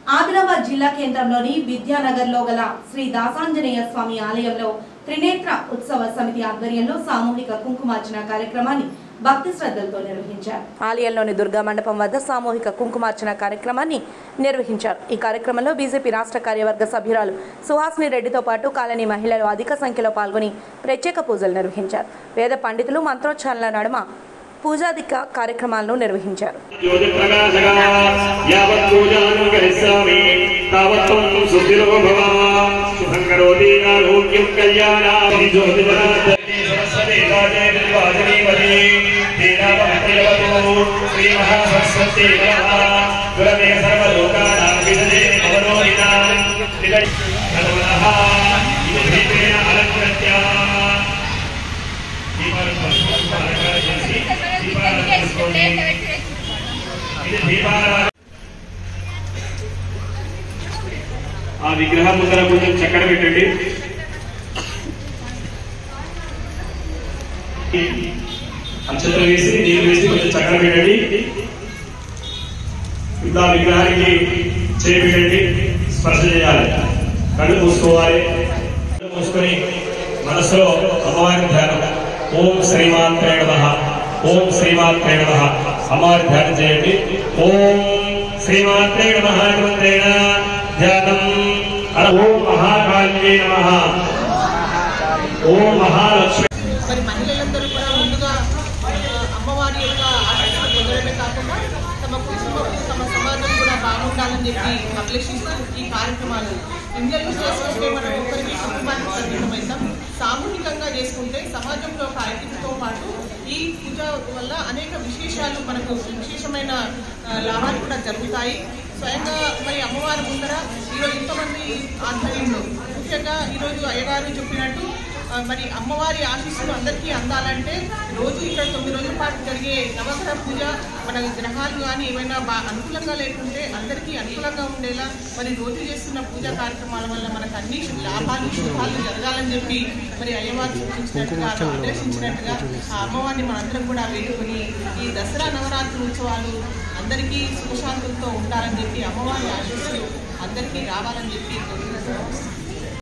ఆదిలాబాద్ జిల్లా కేంద్రంలోని విద్యానగర్లో గల శ్రీ దాసాంజనేయ స్వామి ఆలయంలో త్రినేత్ర ఉత్సవ సమితి ఆధ్వర్యంలో సామూహిక కుంకుమార్చన కార్యక్రమాన్ని భక్తి శ్రద్ధలతో నిర్వహించారు ఆలయంలోని దుర్గా మండపం వద్ద సామూహిక కుంకుమార్చన కార్యక్రమాన్ని నిర్వహించారు ఈ కార్యక్రమంలో బీజేపీ రాష్ట్ర కార్యవర్గ సభ్యురాలు సుహాసిని రెడ్డితో పాటు కాలనీ మహిళలు అధిక సంఖ్యలో పాల్గొని ప్రత్యేక పూజలు నిర్వహించారు వేద పండితులు మంత్రోచ్చారణల నడుమ పూజాధిక కార్యక్రమాలను నిర్వహించారు జ్యోతిప్రకాశగా యావత్ పూజాను గరిష్యామి తావత్ త్వం శుద్ధిరో భవ శుభం కరోతి ఆరోగ్యం కళ్యాణామి జ్యోతిప్రకాశే సరస్వతి రాజే నిర్వాజనీవతి దీనామహత్యవతు శ్రీ మహాసరస్వతి నమః గురవే సర్వలోకానాం విదదే అవరోహితాం విదై నమః ఇది దీపేన అలంకృత్య దీపాలను అలంకారం చేసి దీపాలను తీసుకోండి ఇది దీపారాధన. ఆ విగ్రహం ముందర కొంచెం చక్కెర పెట్టండి అక్షతలు వేసి నీళ్ళు వేసి కొంచెం చక్కెర పెట్టండి ఇప్పుడు ఆ విగ్రహానికి చేయబెట్టండి స్పర్శ చేయాలి కళ్ళు మూసుకోవాలి కళ్ళు మూసుకొని మనసులో అమ్మవారి ధ్యానం ఓం శ్రీమాత్రే నమ ఓం శ్రీమాత్రే నమ అమ్మవారి ధ్యానం చేయండి ఓం శ్రీమాత్రే నమ మంత్రేణ ధ్యానం అర ఓం మహాకాళ్యే నమ ఓం మహాలక్ష్మి మరి మహిళలందరూ కూడా ముందుగా ఆ, అమ్మవారి యొక్క ఆశీస్సులు పొందడమే కాకుండా తమ కుటుంబం తమ సమాజం కూడా బాగుండాలని చెప్పి అభిలషిస్తూ ఈ కార్యక్రమాలు ఇండియన్ చేసుకుంటే మనం ఒక్కరికి కుటుంబానికి పరిమితమైతాం సామూహికంగా చేసుకుంటే సమాజంలో ఒక ఐక్యతతో పాటు ఈ పూజ వల్ల అనేక విశేషాలు మనకు విశేషమైన ఆ, లాభాలు కూడా జరుగుతాయి స్వయంగా మరి అమ్మవారి ముందర ఈరోజు ఇంతమంది ఆధ్వర్యంలో ముఖ్యంగా ఈరోజు అయ్యగారు చెప్పినట్టు ఆ, మరి అమ్మవారి ఆశీస్సులు అందరికీ అందాలంటే రోజు ఇక్కడ తొమ్మిది రోజుల పాటు జరిగే నవగ్రహ పూజ మన గ్రహాలు కానీ ఏమైనా బా అనుకూలంగా లేకుంటే అందరికీ అనుకూలంగా ఉండేలా మరి రోజు చేస్తున్న పూజా కార్యక్రమాల వల్ల మనకు అన్ని లాభాలు శుభాలు జరగాలని చెప్పి మరి అయ్యవారు సూచించినట్టుగా ఆదేశించినట్టుగా ఆ అమ్మవారిని మనందరం కూడా వేడుకొని ఈ దసరా నవరాత్రి ఉత్సవాలు అందరికీ సుఖశాంతులతో ఉండాలని చెప్పి అమ్మవారి ఆశీస్సులు అందరికీ రావాలని చెప్పి కోరుకుంటున్నాను